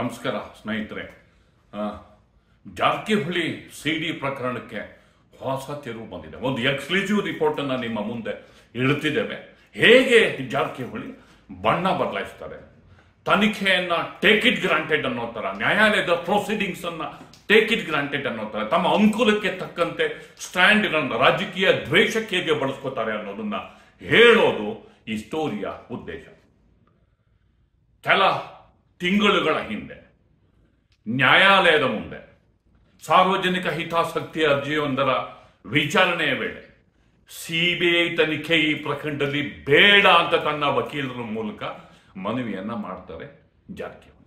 ನಮಸ್ಕಾರ ಸ್ನೇಹಿತರೆ ಆ, ಜಾರಕಿಹೊಳಿ ಸಿ ಡಿ ಪ್ರಕರಣಕ್ಕೆ ಹೊಸ ತಿರುವು ಬಂದಿದೆ ಒಂದು ಎಕ್ಸ್ಕ್ಲೂಸಿವ್ ರಿಪೋರ್ಟ್ ಅನ್ನ ನಿಮ್ಮ ಮುಂದೆ ಇಡ್ತಿದ್ದೇವೆ ಹೇಗೆ ಜಾರಕಿಹೊಳಿ ಬಣ್ಣ ಬದಲಾಯಿಸ್ತಾರೆ ತನಿಖೆಯನ್ನ ಟೇಕ್ ಇಟ್ ಗ್ರಾಂಟೆಡ್ ಅನ್ನೋ ತರ ನ್ಯಾಯಾಲಯದ ಪ್ರೊಸೀಡಿಂಗ್ಸ್ ಅನ್ನ ಟೇಕ್ ಇಟ್ ಗ್ರಾಂಟೆಡ್ ಅನ್ನೋ ತರ ತಮ್ಮ ಅನುಕೂಲಕ್ಕೆ ತಕ್ಕಂತೆ ಸ್ಟ್ಯಾಂಡ್ಗಳನ್ನ ರಾಜಕೀಯ ದ್ವೇಷಕ್ಕೆ ಹೇಗೆ ಬಳಸ್ಕೋತಾರೆ ಅನ್ನೋದನ್ನ ಹೇಳೋದು ಈ ಸ್ಟೋರಿಯ ಉದ್ದೇಶ ಕೆಲ ತಿಂಗಳುಗಳ ಹಿಂದೆ ನ್ಯಾಯಾಲಯದ ಮುಂದೆ ಸಾರ್ವಜನಿಕ ಹಿತಾಸಕ್ತಿ ಅರ್ಜಿಯೊಂದರ ವಿಚಾರಣೆಯ ವೇಳೆ ಸಿಬಿಐ ತನಿಖೆ ಈ ಪ್ರಕರಣದಲ್ಲಿ ಬೇಡ ಅಂತ ತನ್ನ ವಕೀಲರ ಮೂಲಕ ಮನವಿಯನ್ನ ಮಾಡ್ತಾರೆ ಜಾರಕಿಹೊಳಿ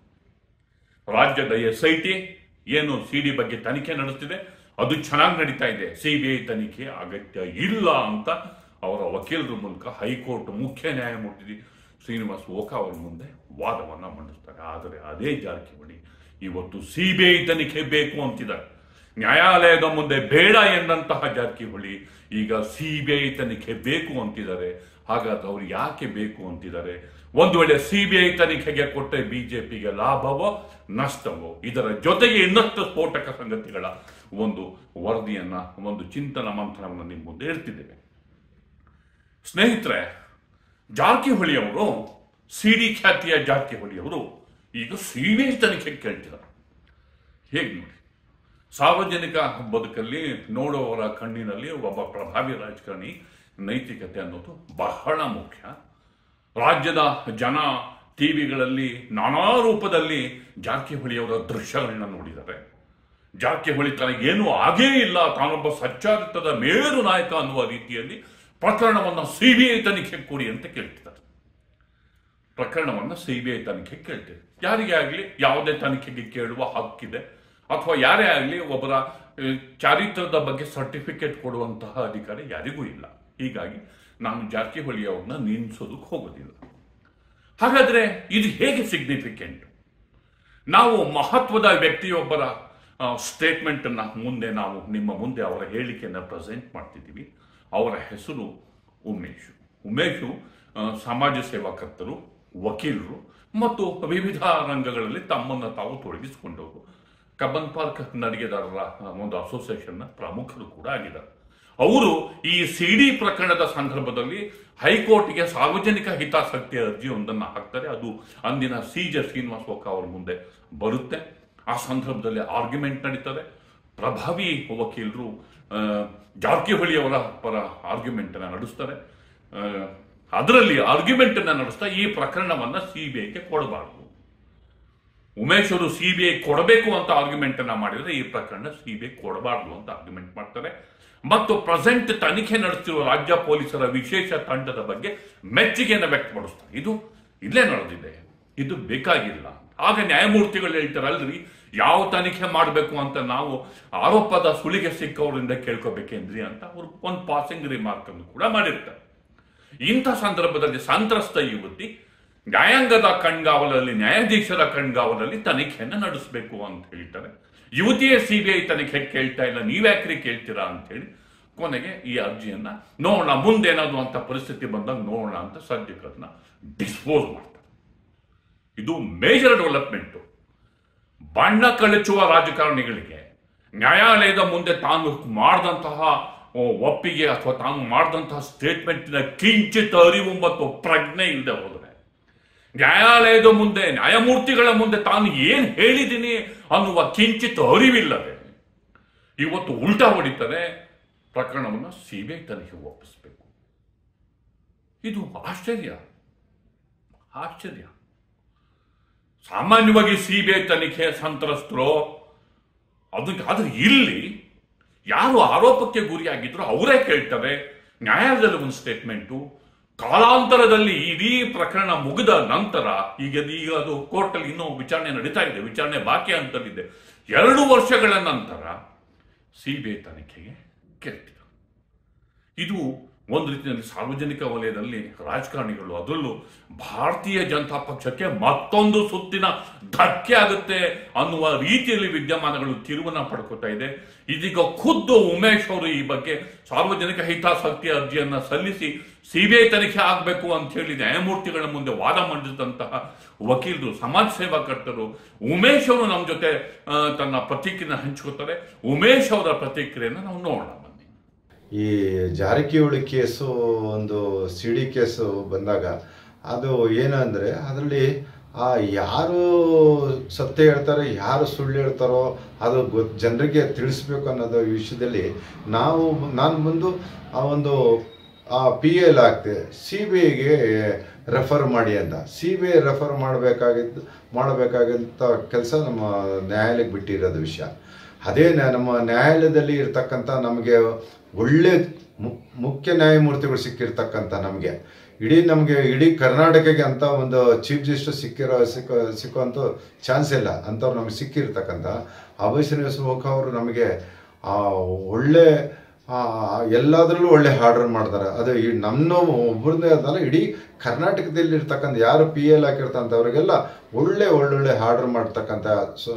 ರಾಜ್ಯದ ಎಸ್ ಐ ಟಿ ಏನು ಸಿಡಿ ಬಗ್ಗೆ ತನಿಖೆ ನಡೆಸ್ತಿದೆ ಅದು ಚೆನ್ನಾಗಿ ನಡೀತಾ ಇದೆ ಸಿಬಿಐ ತನಿಖೆ ಅಗತ್ಯ ಇಲ್ಲ ಅಂತ ಅವರ ವಕೀಲರ ಮೂಲಕ ಹೈಕೋರ್ಟ್ ಮುಖ್ಯ ನ್ಯಾಯಮೂರ್ತಿ ಶ್ರೀನಿವಾಸ್ ಓಕಾ ಅವರ ಮುಂದೆ ವಾದವನ್ನ ಮಂಡಿಸ್ತಾರೆ ಆದರೆ ಅದೇ ಜಾರಕಿಹೊಳಿ ಇವತ್ತು ಸಿಬಿಐ ತನಿಖೆ ಬೇಕು ಅಂತಿದ್ದಾರೆ ನ್ಯಾಯಾಲಯದ ಮುಂದೆ ಬೇಡ ಎಂದಂತಹ ಜಾರಕಿಹೊಳಿ ಈಗ ಸಿಬಿಐ ತನಿಖೆ ಬೇಕು ಅಂತಿದ್ದಾರೆ ಹಾಗಾದ್ರೆ ಅವ್ರು ಯಾಕೆ ಬೇಕು ಅಂತಿದ್ದಾರೆ ಒಂದು ವೇಳೆ ಸಿಬಿಐ ತನಿಖೆಗೆ ಕೊಟ್ಟರೆ ಬಿಜೆಪಿಗೆ ಲಾಭವೋ ನಷ್ಟವೋ ಇದರ ಜೊತೆಗೆ ಇನ್ನಷ್ಟು ಸ್ಫೋಟಕ ಸಂಗತಿಗಳ ಒಂದು ವರದಿಯನ್ನ ಒಂದು ಚಿಂತನ ಮಂಥನವನ್ನು ನಿಮ್ಮ ಮುಂದೆ ಇಡ್ತಿದ್ದೇವೆ ಸ್ನೇಹಿತರೆ ಜಾರಕಿಹೊಳಿ ಅವರು ಸಿಡಿ ಖ್ಯಾತಿಯ ಜಾರಕಿಹೊಳಿ ಅವರು ಈಗ ಸಿಬಿಐ ತನಿಖೆ ಕೇಳ್ತಿದ್ದಾರೆ ಹೇಗೆ ನೋಡಿ ಸಾರ್ವಜನಿಕ ಬದುಕಲ್ಲಿ ನೋಡುವವರ ಕಣ್ಣಿನಲ್ಲಿ ಒಬ್ಬ ಪ್ರಭಾವಿ ರಾಜಕಾರಣಿ ನೈತಿಕತೆ ಅನ್ನೋದು ಬಹಳ ಮುಖ್ಯ ರಾಜ್ಯದ ಜನ ಟಿವಿಗಳಲ್ಲಿ ನಾನಾ ರೂಪದಲ್ಲಿ ಜಾರಕಿಹೊಳಿಯವರ ದೃಶ್ಯಗಳನ್ನ ನೋಡಿದ್ದಾರೆ ಜಾರಕಿಹೊಳಿ ತನಗೇನು ಆಗೇ ಇಲ್ಲ ತಾನೊಬ್ಬ ಸಚ್ಚಾರಿತದ ಮೇರು ನಾಯಕ ಅನ್ನುವ ರೀತಿಯಲ್ಲಿ ಪ್ರಕರಣವನ್ನ ಸಿಬಿಐ ತನಿಖೆ ಕೊಡಿ ಅಂತ ಕೇಳ್ತಿದ್ದಾರೆ ಪ್ರಕರಣವನ್ನ ಸಿಬಿಐ ತನಿಖೆ ಕೇಳ್ತೇವೆ ಯಾರಿಗೇ ಆಗಲಿ ಯಾವುದೇ ತನಿಖೆಗೆ ಕೇಳುವ ಹಕ್ಕಿದೆ ಅಥವಾ ಯಾರೇ ಆಗಲಿ ಒಬ್ಬರ ಆ, ಚಾರಿತ್ರದ ಬಗ್ಗೆ ಸರ್ಟಿಫಿಕೇಟ್ ಕೊಡುವಂತಹ ಅಧಿಕಾರ ಯಾರಿಗೂ ಇಲ್ಲ ಹೀಗಾಗಿ ನಾನು ಜಾರಕಿಹೊಳಿ ಅವ್ರನ್ನ ನಿಲ್ಲಿಸೋದಕ್ಕೆ ಹೋಗೋದಿಲ್ಲ ಹಾಗಾದ್ರೆ ಇದು ಹೇಗೆ ಸಿಗ್ನಿಫಿಕೆಂಟ್ ನಾವು ಮಹತ್ವದ ವ್ಯಕ್ತಿಯೊಬ್ಬರ ಸ್ಟೇಟ್ಮೆಂಟ್ ಅನ್ನ ಮುಂದೆ ನಾವು ನಿಮ್ಮ ಮುಂದೆ ಅವರ ಹೇಳಿಕೆಯನ್ನು ಪ್ರೆಸೆಂಟ್ ಮಾಡ್ತಿದ್ದೀವಿ ಅವರ ಹೆಸರು ಉಮೇಶ್ ಉಮೇಶು ಆ, ಸಮಾಜ ಸೇವಕರ್ತರು ವಕೀಲರು ಮತ್ತು ವಿವಿಧ ರಂಗಗಳಲ್ಲಿ ತಮ್ಮನ್ನು ತಾವು ತೊಡಗಿಸಿಕೊಂಡವರು ಕಬ್ಬನ್ ಪಾರ್ಕ್ ನಡಿಗೆದಾರರ ಆ, ಒಂದು ಅಸೋಸಿಯೇಷನ್ನ ಪ್ರಮುಖರು ಕೂಡ ಆಗಿದ್ದಾರೆ ಅವರು ಈ ಸಿಡಿ ಪ್ರಕರಣದ ಸಂದರ್ಭದಲ್ಲಿ ಹೈಕೋರ್ಟ್ಗೆ ಸಾರ್ವಜನಿಕ ಹಿತಾಸಕ್ತಿ ಅರ್ಜಿಯೊಂದನ್ನು ಹಾಕ್ತಾರೆ ಅದು ಅಂದಿನ ಸಿ ಜೆ ಶ್ರೀನಿವಾಸ್ ಓಕ ಅವರ ಮುಂದೆ ಬರುತ್ತೆ ಆ ಸಂದರ್ಭದಲ್ಲಿ ಆರ್ಗ್ಯುಮೆಂಟ್ ನಡೀತದೆ ಪ್ರಭಾವಿ ವಕೀಲರು ಆ, ಜಾರಕಿಹೊಳಿ ಅವರ ಪರ ಆರ್ಗ್ಯುಮೆಂಟ್ ಅನ್ನ ನಡೆಸ್ತಾರೆ ಆ, ಅದರಲ್ಲಿ ಆರ್ಗ್ಯುಮೆಂಟ್ ಅನ್ನ ನಡೆಸ್ತಾ ಈ ಪ್ರಕರಣವನ್ನ ಸಿಬಿಐಗೆ ಕೊಡಬಾರದು ಉಮೇಶ್ ಅವರು ಸಿಬಿಐ ಕೊಡಬೇಕು ಅಂತ ಆರ್ಗ್ಯುಮೆಂಟ್ ಅನ್ನ ಮಾಡಿದ್ರೆ ಈ ಪ್ರಕರಣ ಸಿಬಿಐ ಕೊಡಬಾರದು ಅಂತ ಆರ್ಗ್ಯುಮೆಂಟ್ ಮಾಡ್ತಾರೆ ಮತ್ತು ಪ್ರೆಸೆಂಟ್ ತನಿಖೆ ನಡೆಸ್ತಿರುವ ರಾಜ್ಯ ಪೊಲೀಸರ ವಿಶೇಷ ತಂಡದ ಬಗ್ಗೆ ಮೆಚ್ಚುಗೆಯನ್ನು ವ್ಯಕ್ತಪಡಿಸ್ತಾರೆ ಇದು ಇಲ್ಲೇ ನಡೆದಿದೆ ಇದು ಬೇಕಾಗಿಲ್ಲ ಆಗ ನ್ಯಾಯಮೂರ್ತಿಗಳು ಹೇಳ್ತಾರೆ ಅಲ್ರಿ ಯಾವ ತನಿಖೆ ಮಾಡಬೇಕು ಅಂತ ನಾವು ಆರೋಪದ ಸುಳಿಗೆ ಸಿಕ್ಕವರಿಂದ ಕೇಳ್ಕೋಬೇಕೇನ್ರಿ ಅಂತ ಅವರು ಒಂದು ಪಾಸಿಂಗ್ ರಿಮಾರ್ಕ್ ಅನ್ನು ಕೂಡ ಮಾಡಿರ್ತಾರೆ ಇಂಥ ಸಂದರ್ಭದಲ್ಲಿ ಸಂತ್ರಸ್ತ ಯುವತಿ ನ್ಯಾಯಾಂಗದ ಕಣ್ಗಾವಲಲ್ಲಿ ನ್ಯಾಯಾಧೀಶರ ಕಣ್ಗಾವಲಲ್ಲಿ ತನಿಖೆಯನ್ನು ನಡೆಸಬೇಕು ಅಂತ ಹೇಳ್ತಾರೆ ಯುವತಿಯೇ ಸಿಬಿಐ ತನಿಖೆ ಕೇಳ್ತಾ ಇಲ್ಲ ನೀವ್ಯಾಕ್ರಿ ಕೇಳ್ತೀರಾ ಅಂತ ಹೇಳಿ ಕೊನೆಗೆ ಈ ಅರ್ಜಿಯನ್ನ ನೋಡೋಣ ಮುಂದೇನಾದ್ರು ಅಂತ ಪರಿಸ್ಥಿತಿ ಬಂದಾಗ ನೋಡೋಣ ಅಂತ ಸದ್ಯಕ್ಕೆ ಅದನ್ನ ಡಿಸ್ಪೋಸ್ ಮಾಡ್ತಾರೆ ಇದು ಮೇಜರ್ ಡೆವಲಪ್ಮೆಂಟ್ ಬಣ್ಣ ಕಳಚುವ ರಾಜಕಾರಣಿಗಳಿಗೆ ನ್ಯಾಯಾಲಯದ ಮುಂದೆ ತಾನು ಮಾಡಿದಂತಹ ಓ, ಒಪ್ಪಿಗೆ ಅಥವಾ ತಾನು ಮಾಡಿದಂತಹ ಸ್ಟೇಟ್ಮೆಂಟಿನ ಕಿಂಚಿತ್ ಅರಿವು ಮತ್ತು ಪ್ರಜ್ಞೆ ಇಲ್ಲದೆ ಹೋದರೆ ನ್ಯಾಯಾಲಯದ ಮುಂದೆ ನ್ಯಾಯಮೂರ್ತಿಗಳ ಮುಂದೆ ತಾನು ಏನ್ ಹೇಳಿದ್ದೀನಿ ಅನ್ನುವ ಕಿಂಚಿತ್ ಅರಿವಿಲ್ಲದೆ ಇವತ್ತು ಉಲ್ಟಾ ಹೊಡಿತಾರೆ ಪ್ರಕರಣವನ್ನು ಸಿಬಿಐ ತನಿಖೆಗೆ ಒಪ್ಪಿಸಬೇಕು ಇದು ಆಶ್ಚರ್ಯ ಆಶ್ಚರ್ಯ ಸಾಮಾನ್ಯವಾಗಿ ಸಿಬಿಐ ತನಿಖೆ ಸಂತ್ರಸ್ತರು ಅದಕ್ಕೆ ಆದ್ರೆ ಇಲ್ಲಿ ಯಾರು ಆರೋಪಕ್ಕೆ ಗುರಿಯಾಗಿದ್ರು ಅವರೇ ಕೇಳ್ತಾರೆ ನ್ಯಾಯಾಲಯದಲ್ಲಿ ಒಂದು ಸ್ಟೇಟ್ಮೆಂಟು ಕಾಲಾಂತರದಲ್ಲಿ ಇಡೀ ಪ್ರಕರಣ ಮುಗಿದ ನಂತರ ಈಗ ಈಗ ಅದು ಕೋರ್ಟಲ್ಲಿ ಇನ್ನೂ ವಿಚಾರಣೆ ನಡೀತಾ ಇದೆ ವಿಚಾರಣೆ ಬಾಕಿ ಅಂತಲ್ಲಿದೆ ಎರಡು ವರ್ಷಗಳ ನಂತರ ಸಿಬಿಐ ತನಿಖೆಗೆ ಕೇಳ್ತಿದ್ರು ಇದು ಒಂದು ರೀತಿಯಲ್ಲಿ ಸಾರ್ವಜನಿಕ ವಲಯದಲ್ಲಿ ರಾಜಕಾರಣಿಗಳು ಅದರಲ್ಲೂ ಭಾರತೀಯ ಜನತಾ ಪಕ್ಷಕ್ಕೆ ಮತ್ತೊಂದು ಸುತ್ತಿನ ಧಕ್ಕೆ ಆಗುತ್ತೆ ಅನ್ನುವ ರೀತಿಯಲ್ಲಿ ವಿದ್ಯಮಾನಗಳು ತಿರುವನ್ನ ಪಡ್ಕೋತಾ ಇದೆ ಇದೀಗ ಖುದ್ದು ಉಮೇಶ್ ಅವರು ಈ ಬಗ್ಗೆ ಸಾರ್ವಜನಿಕ ಹಿತಾಸಕ್ತಿ ಅರ್ಜಿಯನ್ನ ಸಲ್ಲಿಸಿ ಸಿಬಿಐ ತನಿಖೆ ಆಗಬೇಕು ಅಂತ ಹೇಳಿ ನ್ಯಾಯಮೂರ್ತಿಗಳ ಮುಂದೆ ವಾದ ಮಂಡಿಸಿದಂತಹ ವಕೀಲರು ಸಮಾಜ ಸೇವಾಕರ್ತರು ಉಮೇಶ್ ಅವರು ನಮ್ಮ ಜೊತೆ ಆ, ತನ್ನ ಪ್ರತಿಕ್ರಿಯೆನ ಹಂಚ್ಕೋತಾರೆ ಉಮೇಶ್ ಅವರ ಪ್ರತಿಕ್ರಿಯೆನ ನಾವು ನೋಡೋಣ ಬನ್ನಿ ಈ ಜಾರಕಿಹೊಳಿ ಕೇಸು ಒಂದು ಸಿ ಡಿ ಕೇಸು ಬಂದಾಗ ಅದು ಏನಂದರೆ ಅದರಲ್ಲಿ ಆ ಯಾರು ಸತ್ಯ ಹೇಳ್ತಾರೋ ಯಾರು ಸುಳ್ಳು ಹೇಳ್ತಾರೋ ಅದು ಗೊ ಜನರಿಗೆ ತಿಳಿಸ್ಬೇಕು ಅನ್ನೋದು ವಿಷಯದಲ್ಲಿ ನಾವು ನಾನು ಬಂದು ಆ ಒಂದು ಆ ಪಿ ಎಲ್ ಆಗ್ತದೆ ಸಿ ಬಿ ಐಗೆ ರೆಫರ್ ಮಾಡಿ ಅಂತ ಸಿ ಬಿ ಐ ರೆಫರ್ ಮಾಡಬೇಕಾಗಿದ್ದು ಮಾಡಬೇಕಾಗಿದ್ದ ಕೆಲಸ ನಮ್ಮ ನ್ಯಾಯಾಲಯಕ್ಕೆ ಬಿಟ್ಟಿರೋದು ವಿಷಯ ಅದೇ ನ್ಯಾ- ನಮ್ಮ ನ್ಯಾಯಾಲಯದಲ್ಲಿ ಇರ್ತಕ್ಕಂಥ ನಮಗೆ ಒಳ್ಳೆ ಮು- ಮುಖ್ಯ ನ್ಯಾಯಮೂರ್ತಿಗಳು ಸಿಕ್ಕಿರ್ತಕ್ಕಂಥ ನಮಗೆ ಇಡೀ ನಮಗೆ ಇಡೀ ಕರ್ನಾಟಕಕ್ಕೆ ಅಂತ ಒಂದು ಚೀಫ್ ಜಸ್ಟಿಸ್ ಸಿಕ್ಕಿರೋ ಸಿಕ್ಕೋ ಸಿಕ್ಕುವಂಥ ಚಾನ್ಸ್ ಇಲ್ಲ ಅಂಥವ್ರು ನಮಗೆ ಸಿಕ್ಕಿರ್ತಕ್ಕಂಥ ಅಭಯ್ ಶ್ರೀನಿವಾಸ ಓಕ್ ಅವರು ನಮಗೆ ಆ ಒಳ್ಳೆ ಆ, ಎಲ್ಲದರಲ್ಲೂ ಒಳ್ಳೆ ಆರ್ಡರ್ ಮಾಡ್ತಾರೆ ಅದು ಈ ನಮ್ಮ ಒಬ್ಬರದೇ ಅದಲ್ಲ ಇಡೀ ಕರ್ನಾಟಕದಲ್ಲಿ ಇರ್ತಕ್ಕಂಥ ಯಾರು ಪಿ ಎಲ್ ಹಾಕಿರ್ತಂಥವ್ರಿಗೆಲ್ಲ ಒಳ್ಳೆ ಒಳ್ಳೊಳ್ಳೆ ಆರ್ಡರ್ ಮಾಡ್ತಕ್ಕಂಥ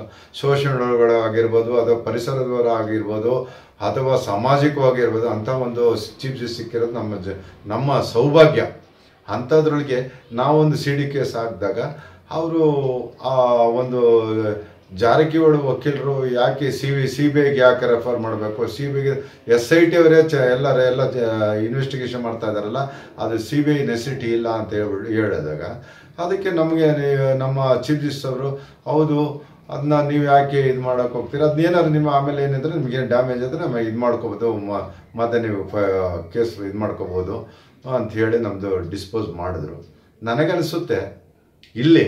ಶೋಷಣೆಗಳು ಆಗಿರ್ಬೋದು ಅಥವಾ ಪರಿಸರದವರು ಆಗಿರ್ಬೋದು ಅಥವಾ ಸಾಮಾಜಿಕವಾಗಿರ್ಬೋದು ಅಂಥ ಒಂದು ಚೀಫ್ ಜಸ್ಟಿಸ್ ಸಿಕ್ಕಿರೋದು ನಮ್ಮ ಜ ನಮ್ಮ ಸೌಭಾಗ್ಯ ಅಂಥದ್ರೊಳಗೆ ನಾವೊಂದು ಸಿ ಡಿ ಕೇಸ್ ಹಾಕಿದಾಗ ಅವರು ಆ ಒಂದು ಜಾರಕಿಹೊಳಿ ವಕೀಲರು ಯಾಕೆ ಸಿ ಬಿ ಸಿ ಬಿ ಐಗೆ ಯಾಕೆ ರೆಫರ್ ಮಾಡಬೇಕು ಸಿ ಬಿ ಐಗೆ ಎಸ್ ಐ ಟಿ ಅವರೇ ಚ ಎಲ್ಲ ಎಲ್ಲ ಇನ್ವೆಸ್ಟಿಗೇಷನ್ ಮಾಡ್ತಾ ಇದ್ದಾರಲ್ಲ ಅದು ಸಿ ಬಿ ಐ ನೆಸಿಟಿ ಇಲ್ಲ ಅಂತ ಹೇಳ್ಬಿಟ್ಟು ಹೇಳಿದಾಗ ಅದಕ್ಕೆ ನಮಗೆ ನೀವು- ನಮ್ಮ ಚೀಫ್ ಜಸ್ಟಿಸ್ ಅವರು ಹೌದು ಅದನ್ನ ನೀವು ಯಾಕೆ ಇದು ಮಾಡೋಕೆ ಹೋಗ್ತೀರಾ ಅದನ್ನೇನಾದ್ರು ನಿಮ್ಮ ಆಮೇಲೆ ಏನಿದ್ರೆ ನಿಮಗೆ ಡ್ಯಾಮೇಜ್ ಆದರೆ ನಮಗೆ ಇದು ಮಾಡ್ಕೋಬೋದು ಮ- ಮತ್ತೆ ನೀವು ಕೇಸ್ ಇದು ಮಾಡ್ಕೋಬೋದು ಅಂತ ಹೇಳಿ ನಮ್ಮದು ಡಿಸ್ಪೋಸ್ ಮಾಡಿದ್ರು ನನಗನ್ನಿಸುತ್ತೆ ಇಲ್ಲಿ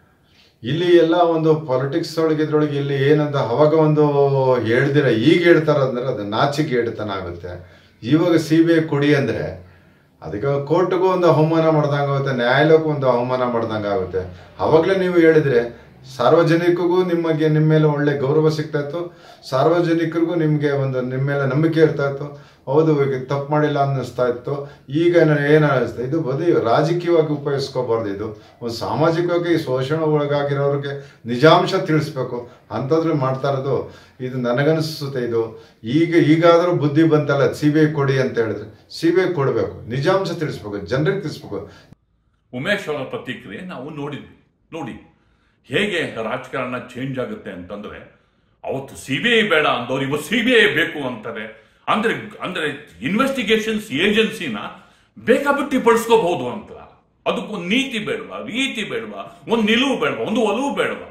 ಇಲ್ಲಿ ಎಲ್ಲ ಒಂದು ಪಾಲಿಟಿಕ್ಸ್ ಒಳಗೆ ಇದ್ರೊಳಗೆ ಇಲ್ಲಿ ಏನಂತ ಅವಾಗ ಒಂದು ಹೇಳ್ದಿರ ಈಗ ಹೇಳ್ತಾರ ಅಂದ್ರೆ ಅದು ನಾಚಿಕೆ ಹೇಳ್ತಾನ ಆಗುತ್ತೆ ಇವಾಗ ಸಿ ಬಿ ಐ ಕೊಡಿ ಅಂದ್ರೆ ಅದಕ್ಕೆ ಕೋರ್ಟ್ಗೂ ಒಂದು ಅವಮಾನ ಮಾಡ್ದಂಗೆ ಆಗುತ್ತೆ ನ್ಯಾಯಾಲಯಕ್ಕೂ ಒಂದು ಅವಮಾನ ಮಾಡ್ದಂಗೆ ಆಗುತ್ತೆ ಅವಾಗಲೇ ನೀವು ಹೇಳಿದ್ರೆ ಸಾರ್ವಜನಿಕರಿಗೂ ನಿಮಗೆ ನಿಮ್ಮ ಮೇಲೆ ಒಳ್ಳೆ ಗೌರವ ಸಿಗ್ತಾ ಇತ್ತು ಸಾರ್ವಜನಿಕರಿಗೂ ನಿಮಗೆ ಒಂದು ನಿಮ್ಮ ಮೇಲೆ ನಂಬಿಕೆ ಇರ್ತಾ ಇತ್ತು ಹೌದು ಈಗ ತಪ್ಪು ಮಾಡಿಲ್ಲ ಅನ್ನಿಸ್ತಾ ಇತ್ತು ಈಗ ಏನು ಅನ್ನಿಸ್ತಾ ಇದು ಬರೀ ರಾಜಕೀಯವಾಗಿ ಉಪಯೋಗಿಸ್ಕೋಬಾರ್ದು ಇದು ಒಂದು ಸಾಮಾಜಿಕವಾಗಿ ಶೋಷಣೆ ಒಳಗಾಗಿರೋರಿಗೆ ನಿಜಾಂಶ ತಿಳಿಸ್ಬೇಕು ಅಂಥದ್ರು ಮಾಡ್ತಾ ಇರೋದು ಇದು ನನಗನ್ನಿಸುತ್ತೆ ಇದು ಈಗ ಈಗಾದರೂ ಬುದ್ಧಿ ಬಂತಲ್ಲ ಸಿ ಬಿ ಐ ಕೊಡಿ ಅಂತ ಹೇಳಿದ್ರೆ ಸಿ ಬಿ ಐ ಕೊಡಬೇಕು ನಿಜಾಂಶ ತಿಳಿಸ್ಬೇಕು ಜನರಿಗೆ ತಿಳಿಸ್ಬೇಕು ಉಮೇಶ್ ಅವರ ಪ್ರತಿಕ್ರಿಯೆ ನಾವು ನೋಡಿದ್ವಿ ನೋಡಿ ಹೇಗೆ ರಾಜಕಾರಣ ಚೇಂಜ್ ಆಗುತ್ತೆ ಅಂತಂದ್ರೆ ಅವತ್ತು ಸಿ ಬಿ ಐ ಬೇಡ ಅಂದವ್ರು ಇವತ್ತು ಸಿ ಬಿ ಐ ಬೇಕು ಅಂತಾರೆ ಅಂದ್ರೆ ಅಂದ್ರೆ ಇನ್ವೆಸ್ಟಿಗೇಷನ್ಸ್ ಏಜೆನ್ಸಿನ ಬೇಕಾಬಿಟ್ಟಿ ಬಳಸ್ಕೋಬಹುದು ಅಂತ ಅದಕ್ಕೊಂದು ನೀತಿ ಬೇಡವಾ ರೀತಿ ಬೇಡವಾ ಒಂದು ನಿಲುವು ಬೇಡವಾ ಒಂದು ಒಲವು ಬೇಡವಾ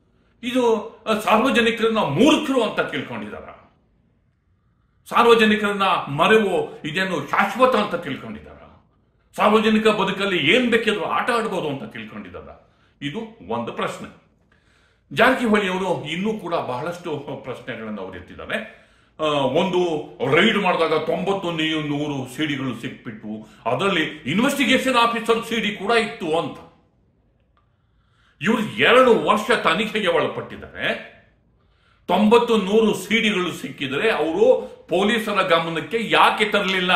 ಇದು ಅಹ್, ಸಾರ್ವಜನಿಕರನ್ನ ಮೂರ್ಖರು ಅಂತ ತಿಳ್ಕೊಂಡಿದಾರ ಸಾರ್ವಜನಿಕರನ್ನ ಮರೆವು ಇದೇನು ಶಾಶ್ವತ ಅಂತ ತಿಳ್ಕೊಂಡಿದಾರ ಸಾರ್ವಜನಿಕ ಬದುಕಲ್ಲಿ ಏನ್ ಬೇಕಿದ್ರು ಆಟ ಆಡ್ಬೋದು ಅಂತ ತಿಳ್ಕೊಂಡಿದ್ದಾರ ಇದು ಒಂದು ಪ್ರಶ್ನೆ ಜಾರಕಿಹೊಳಿ ಅವರು ಇನ್ನೂ ಕೂಡ ಬಹಳಷ್ಟು ಪ್ರಶ್ನೆಗಳನ್ನು ಅವರು ಎತ್ತಿದ್ದಾರೆ ಆ, ಒಂದು ರೈಡ್ ಮಾಡಿದಾಗ ತೊಂಬತ್ತು ನೀವು ನೂರು ಸಿಡಿಗಳು ಸಿಕ್ಬಿಟ್ಟು ಅದರಲ್ಲಿ ಇನ್ವೆಸ್ಟಿಗೇಷನ್ ಆಫೀಸರ್ ಸಿಡಿ ಕೂಡ ಇತ್ತು ಅಂತ ಇವರು ಎರಡು ವರ್ಷ ತನಿಖೆಗೆ ಒಳಪಟ್ಟಿದ್ದಾರೆ ತೊಂಬತ್ತು ನೂರು ಸಿಡಿಗಳು ಸಿಕ್ಕಿದರೆ ಅವರು ಪೊಲೀಸರ ಗಮನಕ್ಕೆ ಯಾಕೆ ತರಲಿಲ್ಲ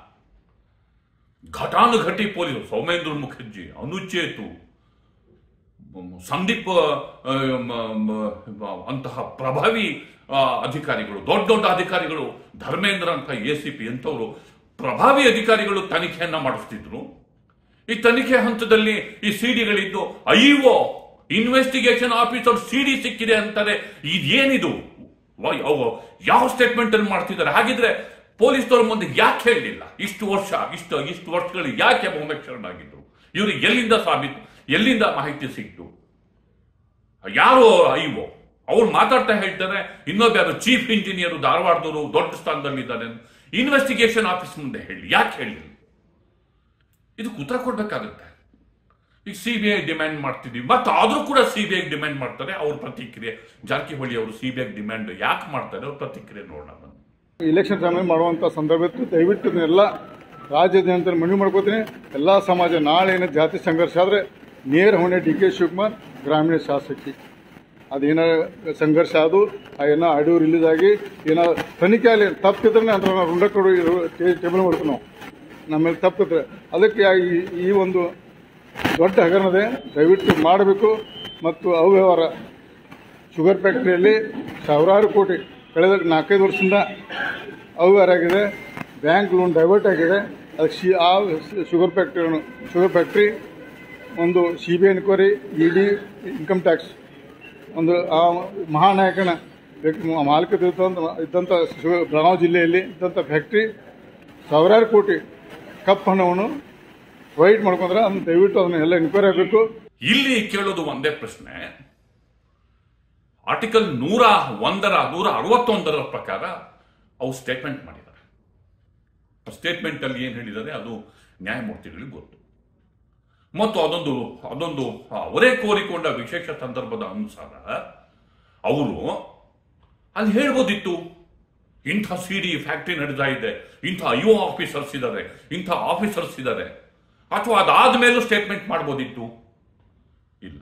ಘಟಾನುಘಟಿ ಪೊಲೀಸ್ ಸೌಮೇಂದ್ರ ಮುಖರ್ಜಿ ಅನುಚೇತು ಮ್, ಸಂದೀಪ್ ಆ, ಮ- ಮ- ಅಂತಹ ಪ್ರಭಾವಿ ಆ, ಅಧಿಕಾರಿಗಳು ದೊಡ್ಡ ದೊಡ್ಡ ಅಧಿಕಾರಿಗಳು ಧರ್ಮೇಂದ್ರ ಅಂತ ಎ ಸಿ ಪಿ ಅಂತವರು ಪ್ರಭಾವಿ ಅಧಿಕಾರಿಗಳು ತನಿಖೆಯನ್ನ ಮಾಡಿಸ್ತಿದ್ರು ಈ ತನಿಖೆ ಹಂತದಲ್ಲಿ ಈ ಸಿಡಿಗಳಿದ್ದು ಐಒ ಇನ್ವೆಸ್ಟಿಗೇಷನ್ ಆಫೀಸರ್ ಸಿಡಿ ಸಿಕ್ಕಿದೆ ಅಂತಾರೆ ಇದೇನಿದು ವ- ಅವ- ಯಾವ ಸ್ಟೇಟ್ಮೆಂಟ್ ಅಲ್ಲಿ ಮಾಡ್ತಿದ್ದಾರೆ ಹಾಗಿದ್ರೆ ಪೊಲೀಸ್ನವ್ರ ಮುಂದೆ ಯಾಕೆ ಹೇಳಲಿಲ್ಲ ಇಷ್ಟು ವರ್ಷ ಇಷ್ಟು ಇಷ್ಟು ವರ್ಷಗಳು ಯಾಕೆ ಮೊಮ್ಮಕ್ಷರನಾಗಿದ್ರು ಇವ್ರಿಗೆ ಎಲ್ಲಿಂದ ಸಾಬೀತು ಎಲ್ಲಿಂದ ಮಾಹಿತಿ ಸಿಕ್ತು ಯಾರು ಐವೋ ಅವ್ರು ಮಾತಾಡ್ತಾ ಹೇಳ್ತಾರೆ ಇನ್ನೊಬ್ಬ ಯಾರು ಚೀಫ್ ಇಂಜಿನಿಯರ್ ಧಾರವಾಡದವರು ದೊಡ್ಡ ಸ್ಥಾನದಲ್ಲಿದ್ದಾರೆ ಇನ್ವೆಸ್ಟಿಗೇಷನ್ ಆಫೀಸ್ ಮುಂದೆ ಹೇಳಿ ಯಾಕೆ ಹೇಳಿಲ್ಲ ಇದು ಉತ್ತರ ಕೊಡ್ಬೇಕಾಗುತ್ತೆ ಈಗ ಸಿ ಬಿ ಐ ಡಿಮ್ಯಾಂಡ್ ಮಾಡ್ತಿದೀವಿ ಮತ್ತೆ ಆದ್ರೂ ಕೂಡ ಸಿ ಬಿ ಐ ಡಿಮ್ಯಾಂಡ್ ಮಾಡ್ತಾರೆ ಅವ್ರ ಪ್ರತಿಕ್ರಿಯೆ ಜಾರಕಿಹೊಳಿ ಅವರು ಸಿ ಬಿ ಐ ಡಿಮ್ಯಾಂಡ್ ಯಾಕೆ ಮಾಡ್ತಾರೆ ಅವ್ರ ಪ್ರತಿಕ್ರಿಯೆ ನೋಡೋಣ ಬನ್ನಿ. ಇಲೆಕ್ಷನ್ ಟೈಮಲ್ಲಿ ಮಾಡುವಂಥ ಸಂದರ್ಭ ಇತ್ತು ದಯವಿಟ್ಟು ಇದನ್ನೆಲ್ಲ ರಾಜ್ಯದ ಮನವಿ ಮಾಡ್ಕೋತೀನಿ ಎಲ್ಲ ಸಮಾಜ ನಾಳೆ ಏನೋ ಜಾತಿ ಸಂಘರ್ಷ ಆದರೆ ನೇರ ಹೊಣೆ ಡಿ ಕೆ ಶಿವಕುಮಾರ್ ಗ್ರಾಮೀಣ ಶಾಸಕಿ ಅದೇನೋ ಸಂಘರ್ಷ ಅದು ಏನೋ ಆಡಿಯೋ ರಿಲೀಸ್ ಆಗಿ ಏನೋ ತನಿಖೆ ಆಗಲಿ ತಪ್ಪಿದ್ರೆ ಅಂತ ರುಂಡಕೊಡು ಟೇಬಲ್ ಮಾಡ್ತೀವಿ ನಾವು ನಮ್ಮಲ್ಲಿ ತಪ್ಪಿದ್ರೆ ಅದಕ್ಕೆ ಯಾ- ಈ- ಈ ಒಂದು ದೊಡ್ಡ ಹಗರಣದೆ ದಯವಿಟ್ಟು ಮಾಡಬೇಕು ಮತ್ತು ಅವ್ಯವಹಾರ ಶುಗರ್ ಫ್ಯಾಕ್ಟ್ರಿಯಲ್ಲಿ ಸಾವಿರಾರು ಕೋಟಿ ಕಳೆದ ನಾಲ್ಕೈದು ವರ್ಷದಿಂದ ಅವ್ಯವಹಾರ ಆಗಿದೆ ಬ್ಯಾಂಕ್ ಲೋನ್ ಡೈವರ್ಟ್ ಆಗಿದೆ ಅದಕ್ಕೆ ಶಿ ಆ ಶುಗರ್ ಫ್ಯಾಕ್ಟ್ರಿ ಶುಗರ್ ಫ್ಯಾಕ್ಟ್ರಿ ಒಂದು C B I enquiry E D income tax ಒಂದು ಆ ಮಹಾನಾಯಕನ ವ್ಯಕ್ತಿ ಮಾಲೀಕತ್ವ ಇದ್ದಂಥ ಶುಗರ್ ಬೆಳಗಾವಿ ಜಿಲ್ಲೆಯಲ್ಲಿ ಇದ್ದಂಥ ಫ್ಯಾಕ್ಟ್ರಿ ಸಾವಿರಾರು ಕೋಟಿ ಕಪ್ಪು ಹಣವನ್ನು ವೈಟ್ ಮಾಡ್ಕೊಂಡ್ರೆ ಅದನ್ನ ದಯವಿಟ್ಟು ಅದನ್ನ ಎಲ್ಲ ಎನ್ಕ್ವೈರಿ ಆಗಬೇಕು ಇಲ್ಲಿ ಕೇಳೋದು ಒಂದೇ ಪ್ರಶ್ನೆ ಆರ್ಟಿಕಲ್ ನೂರ ಒಂದರ ನೂರ ಅರವತ್ತೊಂದರ ಪ್ರಕಾರ ಅವು ಸ್ಟೇಟ್ಮೆಂಟ್ ಮಾಡಿದ್ದಾರೆ ಸ್ಟೇಟ್ಮೆಂಟ್ ಅಲ್ಲಿ ಏನ್ ಹೇಳಿದ್ದಾರೆ ಅದು ನ್ಯಾಯಮೂರ್ತಿಗಳಿಗೆ ಗೊತ್ತು ಮತ್ತು ಅದೊಂದು ಅದೊಂದು ಅವರೇ ಕೋರಿಕೊಂಡ ವಿಶೇಷ ಸಂದರ್ಭದ ಅನುಸಾರ ಅವರು ಅಲ್ಲಿ ಹೇಳ್ಬೋದಿತ್ತು ಇಂಥ ಸಿ ಡಿ ಫ್ಯಾಕ್ಟ್ರಿ ನಡೀತಾ ಇದೆ ಇಂಥ ಐಒ ಆಫೀಸರ್ಸ್ ಇದ್ದಾರೆ ಇಂಥ ಆಫೀಸರ್ಸ್ ಇದ್ದಾರೆ ಅಥವಾ ಅದಾದ ಮೇಲೂ ಸ್ಟೇಟ್ಮೆಂಟ್ ಮಾಡ್ಬೋದಿತ್ತು ಇಲ್ಲ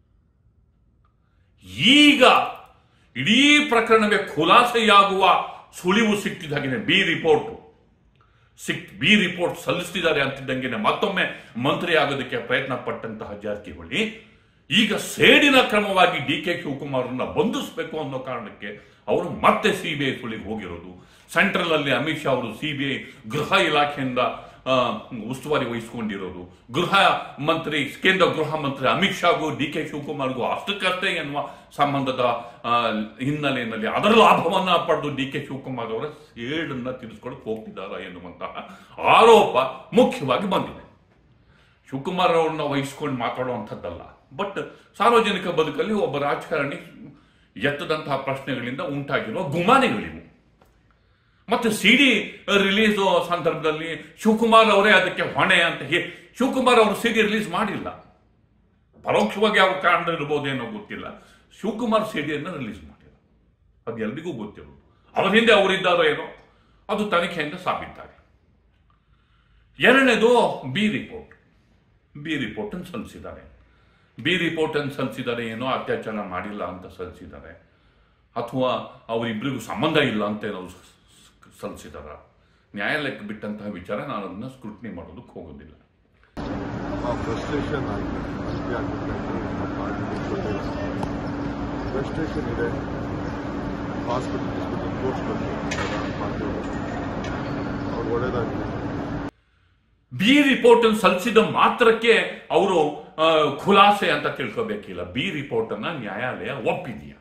ಈಗ ಇಡೀ ಪ್ರಕರಣವೇ ಖುಲಾಸೆಯಾಗುವ ಸುಳಿವು ಸಿಕ್ತಿದ ಹಾಗೆಯೇ ಬಿ ರಿಪೋರ್ಟ್ ಸಿಕ್ ಬಿ ರಿಪೋರ್ಟ್ ಸಲ್ಲಿಸ್ತಿದ್ದಾರೆ ಅಂತಿದ್ದಂಗೆನೆ ಮತ್ತೊಮ್ಮೆ ಮಂತ್ರಿ ಆಗೋದಕ್ಕೆ ಪ್ರಯತ್ನ ಪಟ್ಟಂತಹ ಜಾರಕಿಹೊಳಿ ಈಗ ಸೇಡಿನ ಕ್ರಮವಾಗಿ ಡಿ ಕೆ ಶಿವಕುಮಾರ್ನ ಬಂಧಿಸಬೇಕು ಅನ್ನೋ ಕಾರಣಕ್ಕೆ ಅವರು ಮತ್ತೆ ಸಿಬಿಐ ಸುಳಿಗೆ ಹೋಗಿರೋದು ಸೆಂಟ್ರಲ್ ಅಲ್ಲಿ ಅಮಿತ್ ಶಾ ಅವರು ಸಿಬಿಐ ಗೃಹ ಇಲಾಖೆಯಿಂದ ಆ, ಉಸ್ತುವಾರಿ ವಹಿಸಿಕೊಂಡಿರೋದು ಗೃಹ ಮಂತ್ರಿ ಕೇಂದ್ರ ಗೃಹ ಮಂತ್ರಿ ಅಮಿತ್ ಶಾಗೂ ಡಿ ಕೆ ಶಿವಕುಮಾರ್ಗೂ ಅಷ್ಟಕ್ಕಷ್ಟೇ ಎನ್ನುವ ಸಂಬಂಧದ ಆ, ಹಿನ್ನೆಲೆಯಲ್ಲಿ ಅದರ ಲಾಭವನ್ನ ಪಡೆದು ಡಿ ಕೆ ಶಿವಕುಮಾರ್ ಅವರ ಸೇಡನ್ನ ತೀರಿಸ್ಕೊಳಕ್ ಹೋಗ್ತಿದ್ದಾರೆ ಎನ್ನುವಂತಹ ಆರೋಪ ಮುಖ್ಯವಾಗಿ ಬಂದಿದೆ ಶಿವಕುಮಾರ್ ಅವ್ರನ್ನ ವಹಿಸ್ಕೊಂಡು ಮಾತಾಡುವಂಥದ್ದಲ್ಲ ಬಟ್ ಸಾರ್ವಜನಿಕ ಬದುಕಲ್ಲಿ ಒಬ್ಬ ರಾಜಕಾರಣಿ ಎತ್ತದಂತಹ ಪ್ರಶ್ನೆಗಳಿಂದ ಉಂಟಾಗಿರುವ ಗುಮಾನಿಗಳಿವು ಮತ್ತೆ ಸಿಡಿ ರಿಲೀಸ್ ಸಂದರ್ಭದಲ್ಲಿ ಶಿವಕುಮಾರ್ ಅವರೇ ಅದಕ್ಕೆ ಹೊಣೆ ಅಂತ ಹೇ- ಶಿವಕುಮಾರ್ ಅವರು ಸಿಡಿ ರಿಲೀಸ್ ಮಾಡಿಲ್ಲ ಪರೋಕ್ಷವಾಗಿ ಯಾವ ಕಾರಣ ಇರ್ಬೋದೇನೋ ಗೊತ್ತಿಲ್ಲ ಶಿವಕುಮಾರ್ ಸಿಡಿಯನ್ನು ರಿಲೀಸ್ ಮಾಡಿಲ್ಲ ಅದು ಎಲ್ರಿಗೂ ಗೊತ್ತಿರೋದು ಅವರ ಹಿಂದೆ ಅವರಿದ್ದಾರೋ ಏನೋ ಅದು ತನಿಖೆಯಿಂದ ಸಾಬೀತಾಗಿದೆ ಎರಡನೇದು ಬಿ ರಿಪೋರ್ಟ್ ಬಿ ರಿಪೋರ್ಟ್ ಅನ್ನು ಸಲ್ಲಿಸಿದ್ದಾರೆ ಬಿ ರಿಪೋರ್ಟ್ ಅನ್ನು ಸಲ್ಲಿಸಿದ್ದಾರೆ ಏನೋ ಅತ್ಯಾಚಾರ ಮಾಡಿಲ್ಲ ಅಂತ ಸಲ್ಲಿಸಿದ್ದಾರೆ ಅಥವಾ ಅವರಿಬ್ಬರಿಗೂ ಸಂಬಂಧ ಇಲ್ಲ ಅಂತ ಏನೋ ಸ- ಸ- ಸಲ್ಲಿಸಿದಾರ ನ್ಯಾಯಾಲಯಕ್ಕೆ ಬಿಟ್ಟಂತಹ ವಿಚಾರ ನಾನು ಅದನ್ನ ಸ್ಕ್ರೂಟ್ನಿ ಮಾಡೋದಕ್ಕೆ ಹೋಗೋದಿಲ್ಲ ಆ ಫ್ರಸ್ಟ್ರೇಷನ್ ಆಗಿದೆ ಅಷ್ಟೇ ಆಗಬೇಕಾದ್ರೆ ನಮ್ಮ ಪಾರ್ಟಿ ಫ್ರಸ್ಟ್ರೇಷನ್ ಇದೆ ಹಾಸ್ಪಿಟಲ್ ಗಿಸ್ಪಿಟಲ್ ತೋರಿಸ್ಬೇಕು ಪಾರ್ಟಿ ಅವ್ರು ಒಳ್ಳೇದಾಗಿದೆ ಬಿ ರಿಪೋರ್ಟ್ ಅನ್ನು ಸಲ್ಲಿಸಿದ ಮಾತ್ರಕ್ಕೆ ಅವರು ಆ, ಖುಲಾಸೆ ಅಂತ ತಿಳ್ಕೋಬೇಕಿಲ್ಲ ಬಿ ರಿಪೋರ್ಟ್ ಅನ್ನ ನ್ಯಾಯಾಲಯ ಒಪ್ಪಿದೆಯಾ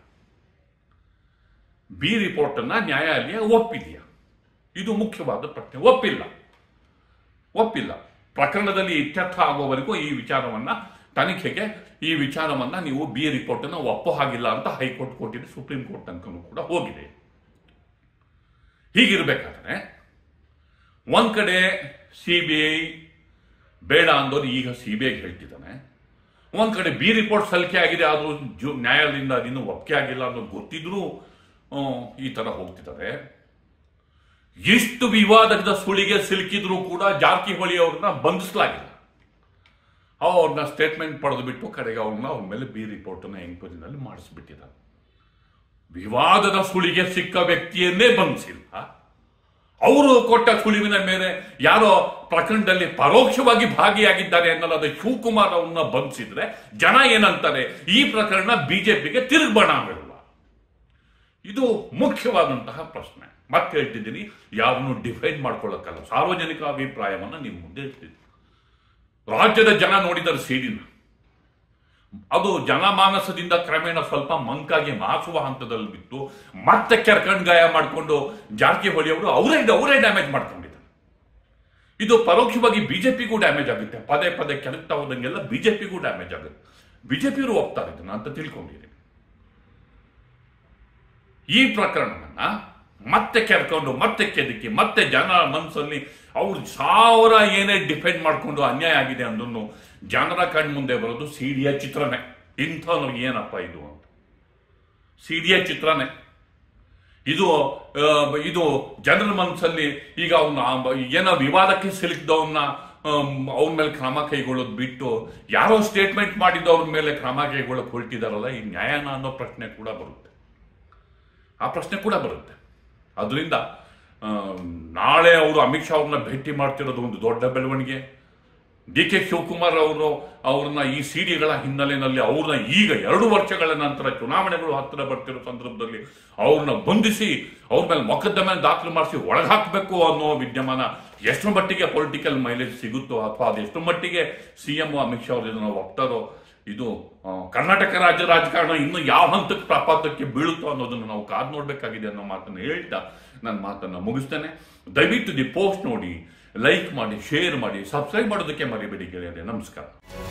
ಬಿ ರಿಪೋರ್ಟ್ ಅನ್ನ ನ್ಯಾಯಾಲಯ ಒಪ್ಪಿದೆಯಾ ಇದು ಮುಖ್ಯವಾದ ಪ್ರಶ್ನೆ ಒಪ್ಪಿಲ್ಲ ಒಪ್ಪಿಲ್ಲ ಪ್ರಕರಣದಲ್ಲಿ ಇತ್ಯರ್ಥ ಆಗುವವರೆಗೂ ಈ ವಿಚಾರವನ್ನ ತನಿಖೆಗೆ ಈ ವಿಚಾರವನ್ನ ನೀವು ಬಿ ರಿಪೋರ್ಟ್ ಅನ್ನ ಒಪ್ಪೋ ಹಾಗಿಲ್ಲ ಅಂತ ಹೈಕೋರ್ಟ್ ಕೊಟ್ಟಿದೆ ಸುಪ್ರೀಂ ಕೋರ್ಟ್ ತನಕನೂ ಕೂಡ ಹೋಗಿದೆ ಹೀಗಿರ್ಬೇಕಾದ್ರೆ ಒಂದ್ ಕಡೆ ಸಿಬಿಐ ಬೇಡ ಅಂದೋರು ಈಗ ಸಿಬಿಐ ಹೇಳ್ತಿದ್ದಾನೆ ಒಂದ್ ಕಡೆ ಬಿ ರಿಪೋರ್ಟ್ ಸಲ್ಲಿಕೆ ಆಗಿದೆ ಆದ್ರೂ ಜು ನ್ಯಾಯಾಲಯದಿಂದ ಅದಿನ್ನೂ ಒಪ್ಪಿಗೆ ಆಗಿಲ್ಲ ಅನ್ನೋದು ಗೊತ್ತಿದ್ರೂ ಆ, ಈ ತರ ಹೋಗ್ತಿದ್ದಾರೆ ಎಷ್ಟು ವಿವಾದದ ಸುಳಿಗೆ ಸಿಲುಕಿದ್ರೂ ಕೂಡ ಜಾರಕಿಹೊಳಿ ಅವ್ರನ್ನ ಬಂಧಿಸಲಾಗಿಲ್ಲ ಅವ್ರನ್ನ ಸ್ಟೇಟ್ಮೆಂಟ್ ಪಡೆದು ಬಿಟ್ಟು ಕಡೆಗೆ ಅವ್ರನ್ನ ಅವ್ರ ಮೇಲೆ ಬಿ ರಿಪೋರ್ಟ್ ಅನ್ನ ಎಂಕ್ವೈರಿನಲ್ಲಿ ಮಾಡಿಸ್ಬಿಟ್ಟಿದ್ದಾರೆ ವಿವಾದದ ಸುಳಿಗೆ ಸಿಕ್ಕ ವ್ಯಕ್ತಿಯನ್ನೇ ಬಂಧಿಸಿಲ್ಲ ಅವರು ಕೊಟ್ಟ ಸುಳಿವಿನ ಮೇಲೆ ಯಾರೋ ಪ್ರಕರಣದಲ್ಲಿ ಪರೋಕ್ಷವಾಗಿ ಭಾಗಿಯಾಗಿದ್ದಾರೆ ಅನ್ನಲಾದ ಶಿವಕುಮಾರ್ ಅವ್ರನ್ನ ಬಂಧಿಸಿದ್ರೆ ಜನ ಏನಂತಾರೆ ಈ ಪ್ರಕರಣ ಬಿಜೆಪಿಗೆ ತಿರುಗ್ಬಣ ಬಿಡುವ ಇದು ಮುಖ್ಯವಾದಂತಹ ಪ್ರಶ್ನೆ ಮತ್ತೆ ಹೇಳ್ತಿದ್ದೀನಿ ಯಾರನ್ನು ಡಿಫೈನ್ ಮಾಡ್ಕೊಳ್ಳಕ್ಕಲ್ಲ ಸಾರ್ವಜನಿಕ ಅಭಿಪ್ರಾಯವನ್ನ ನಿಮ್ಮ ಮುಂದೆ ಇರ್ತಿದ್ದೀನಿ ರಾಜ್ಯದ ಜನ ನೋಡಿದರೆ ಸಿಡಿನ ಅದು ಜನಮಾನಸದಿಂದ ಕ್ರಮೇಣ ಸ್ವಲ್ಪ ಮಂಕಾಗಿ ಮಾಸುವ ಹಂತದಲ್ಲಿ ಬಿತ್ತು ಮತ್ತೆ ಕೆರ್ಕಂಡ್ ಗಾಯ ಮಾಡಿಕೊಂಡು ಜಾರಕಿಹೊಳಿ ಅವರು ಅವರೇ ಅವರೇ ಡ್ಯಾಮೇಜ್ ಮಾಡ್ಕೊಂಡಿದ್ದಾರೆ ಇದು ಪರೋಕ್ಷವಾಗಿ ಬಿಜೆಪಿಗೂ ಡ್ಯಾಮೇಜ್ ಆಗುತ್ತೆ ಪದೇ ಪದೇ ಕೆರಕ್ತಾ ಹೋದಂಗೆಲ್ಲ ಬಿಜೆಪಿಗೂ ಡ್ಯಾಮೇಜ್ ಆಗುತ್ತೆ ಬಿಜೆಪಿಯವರು ಒಪ್ತಾರೆ ಇದನ್ನ ಅಂತ ತಿಳ್ಕೊಂಡಿದ್ದೀನಿ ಈ ಪ್ರಕರಣವನ್ನ ಮತ್ತೆ ಕೆರ್ಕೊಂಡು ಮತ್ತೆ ಕೆದಕಿ ಮತ್ತೆ ಜನ ಮನಸ್ಸಲ್ಲಿ ಅವ್ರು ಸಾವಿರ ಏನೇ ಡಿಫೆಂಡ್ ಮಾಡಿಕೊಂಡು ಅನ್ಯಾಯ ಆಗಿದೆ ಅಂದನ್ನು ಜನರ ಕಣ್ ಮುಂದೆ ಬರೋದು ಸಿಡಿಯ ಚಿತ್ರನೇ ಇಂಥವ್ರಿಗೆ ಏನಪ್ಪ ಇದು ಅಂತ ಸಿಡಿಯ ಚಿತ್ರನೇ ಇದು ಆ, ಇದು ಜನರ ಮನಸ್ಸಲ್ಲಿ ಈಗ ಅವನ ಏನೋ ವಿವಾದಕ್ಕೆ ಸಿಲುಕಿದವನ್ನ ಅವನ ಮೇಲೆ ಕ್ರಮ ಕೈಗೊಳ್ಳೋದು ಬಿಟ್ಟು ಯಾರೋ ಸ್ಟೇಟ್ಮೆಂಟ್ ಮಾಡಿದವ್ರ ಮೇಲೆ ಕ್ರಮ ಕೈಗೊಳ್ಳಕ್ ಹೊರಟಿದಾರಲ್ಲ ಈ ನ್ಯಾಯನ ಅನ್ನೋ ಪ್ರಶ್ನೆ ಕೂಡ ಬರುತ್ತೆ ಆ ಪ್ರಶ್ನೆ ಕೂಡ ಬರುತ್ತೆ ಅದರಿಂದ ಆ, ನಾಳೆ ಅವರು ಅಮಿತ್ ಶಾ ಅವ್ರನ್ನ ಭೇಟಿ ಮಾಡ್ತಿರೋದು ಒಂದು ದೊಡ್ಡ ಬೆಳವಣಿಗೆ ಡಿ ಕೆ ಶಿವಕುಮಾರ್ ಅವರು ಅವ್ರನ್ನ ಈ ಸಿಡಿಗಳ ಹಿನ್ನೆಲೆಯಲ್ಲಿ ಅವ್ರನ್ನ ಈಗ ಎರಡು ವರ್ಷಗಳ ನಂತರ ಚುನಾವಣೆಗಳು ಹತ್ತಿರ ಬರ್ತಿರೋ ಸಂದರ್ಭದಲ್ಲಿ ಅವ್ರನ್ನ ಬಂಧಿಸಿ ಅವ್ರ ಮೇಲೆ ಮೊಕದ್ದಮೆ ದಾಖಲು ಮಾಡಿಸಿ ಒಳಗಾಕಬೇಕು ಅನ್ನೋ ವಿದ್ಯಮಾನ ಎಷ್ಟು ಮಟ್ಟಿಗೆ ಪೊಲಿಟಿಕಲ್ ಮೈಲೇಜ್ ಸಿಗುತ್ತೋ ಅಥವಾ ಅದೆಷ್ಟು ಮಟ್ಟಿಗೆ ಸಿ ಎಂ ಅಮಿತ್ ಶಾ ಅವರು ಇದನ್ನು ಒಪ್ತಾರೋ ಇದು ಆ, ಕರ್ನಾಟಕ ರಾಜ್ಯ ರಾಜಕಾರಣ ಇನ್ನು ಯಾವ ಹಂತಕ್ಕೆ ಪ್ರಪಾತಕ್ಕೆ ಬೀಳುತ್ತೋ ಅನ್ನೋದನ್ನು ನಾವು ಕಾದ್ ನೋಡ್ಬೇಕಾಗಿದೆ ಅನ್ನೋ ಮಾತನ್ನು ಹೇಳ್ತಾ ನನ್ನ ಮಾತನ್ನು ಮುಗಿಸ್ತೇನೆ ದಯವಿಟ್ಟು ದಿ ಪೋಸ್ಟ್ ನೋಡಿ ಲೈಕ್ ಮಾಡಿ ಶೇರ್ ಮಾಡಿ ಸಬ್ಸ್ಕ್ರೈಬ್ ಮಾಡೋದಕ್ಕೆ ಮರಿಬೇಡಿ ಗೆಳೆಯರೆ ನಮಸ್ಕಾರ